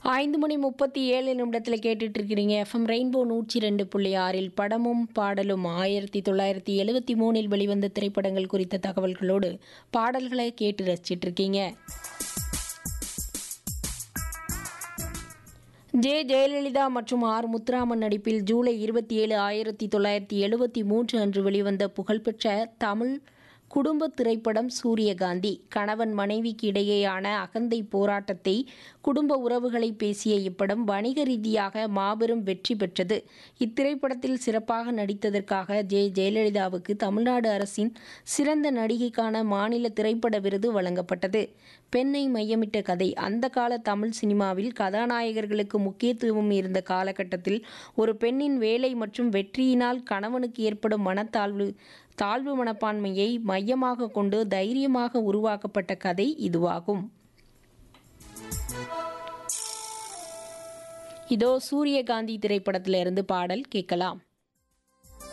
ஐந்து மணி முப்பத்தி ஏழு நிமிடத்தில் கேட்டுட்டு இருக்கிறீங்க எஃப்எம் ரெயின்போ நூற்றி ரெண்டு புள்ளி ஆறில் படமும் பாடலும் ஆயிரத்தி தொள்ளாயிரத்தி எழுவத்தி மூணில் வெளிவந்த திரைப்படங்கள் குறித்த தகவல்களோடு பாடல்களை கேட்டு ரசிச்சிட்டு இருக்கீங்க ஜே ஜெயலலிதா மற்றும் ஆர் முத்துராமன் நடிப்பில் ஜூலை இருபத்தி ஏழு ஆயிரத்தி தொள்ளாயிரத்தி எழுபத்தி மூன்று அன்று வெளிவந்த புகழ்பெற்ற தமிழ் குடும்ப திரைப்படம் சூரியகாந்தி கணவன் மனைவிக்கு இடையேயான அகந்தை போராட்டத்தை குடும்ப உறவுகளை பேசிய இப்படம் வணிக ரீதியாக மாபெரும் வெற்றி பெற்றது இத்திரைப்படத்தில் சிறப்பாக நடித்ததற்காக ஜே ஜெயலலிதாவுக்கு தமிழ்நாடு அரசின் சிறந்த நடிகைக்கான மாநில திரைப்பட விருது வழங்கப்பட்டது பெண்ணை மையமிட்ட கதை அந்த கால தமிழ் சினிமாவில் கதாநாயகர்களுக்கு முக்கியத்துவம் இருந்த காலகட்டத்தில் ஒரு பெண்ணின் வேலை மற்றும் வெற்றியினால் கணவனுக்கு ஏற்படும் மனத்தாழ்வு தாழ்வு மனப்பான்மையை மையமாக கொண்டு தைரியமாக உருவாக்கப்பட்ட கதை இதுவாகும் இதோ சூரியகாந்தி திரைப்படத்திலிருந்து பாடல் கேட்கலாம்